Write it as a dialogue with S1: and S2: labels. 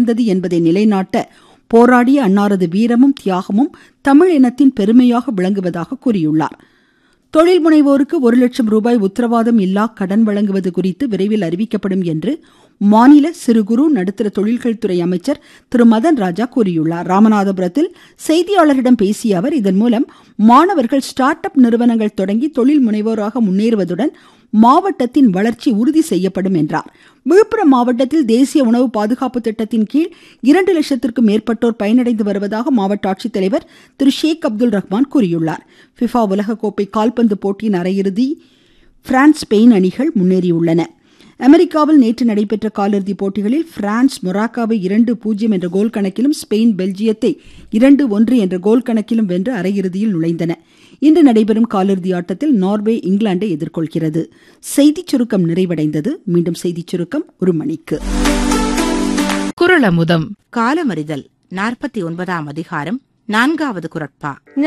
S1: உயர்ந்தது என்பதை நிலைநாட்ட போராடிய அன்னாரது வீரமும் தியாகமும் தமிழ் இனத்தின் பெருமையாக விளங்குவதாக கூறியுள்ளார் தொழில் முனைவோருக்கு ஒரு லட்சம் ரூபாய் உத்தரவாதம் இல்லா கடன் வழங்குவது குறித்து விரைவில் அறிவிக்கப்படும் என்று மாநில சிறு குறு நடுத்தர தொழில்கள் துறை அமைச்சர் திரு மதன் ராஜா கூறியுள்ளார் ராமநாதபுரத்தில் செய்தியாளர்களிடம் பேசிய அவர் இதன் மூலம் மாணவர்கள் ஸ்டார்ட் அப் நிறுவனங்கள் தொடங்கி தொழில் முனைவோராக முன்னேறுவதுடன் மாவட்டத்தின் வளர்ச்சி உறுதி செய்யப்படும் என்றார் விழுப்புரம் மாவட்டத்தில் தேசிய உணவு பாதுகாப்பு திட்டத்தின் கீழ் இரண்டு லட்சத்திற்கும் மேற்பட்டோர் பயனடைந்து வருவதாக மாவட்ட ஆட்சித்தலைவர் திரு ஷேக் அப்துல் ரஹ்மான் கூறியுள்ளார் ஃபிஃபா உலகக்கோப்பை கால்பந்து போட்டியின் அரையிறுதி பிரான்ஸ் ஸ்பெயின் அணிகள் முன்னேறியுள்ளன அமெரிக்காவில் நேற்று நடைபெற்ற காலிறுதிப் போட்டிகளில் பிரான்ஸ் மொராக்காவை இரண்டு பூஜ்ஜியம் என்ற கோல் கணக்கிலும் ஸ்பெயின் பெல்ஜியத்தை இரண்டு ஒன்று என்ற கோல் கணக்கிலும் வென்று அரையிறுதியில் நுழைந்தன இன்று நடைபெறும் காலிறுதி ஆட்டத்தில் நார்வே இங்கிலாந்தை எதிர்கொள்கிறது செய்திச் சுருக்கம் நிறைவடைந்தது மீண்டும் செய்திச் சுருக்கம் ஒரு மணிக்கு
S2: குரலமுதம்
S3: காலமறிதல் நாற்பத்தி ஒன்பதாம் அதிகாரம் நான்காவது குரட்பா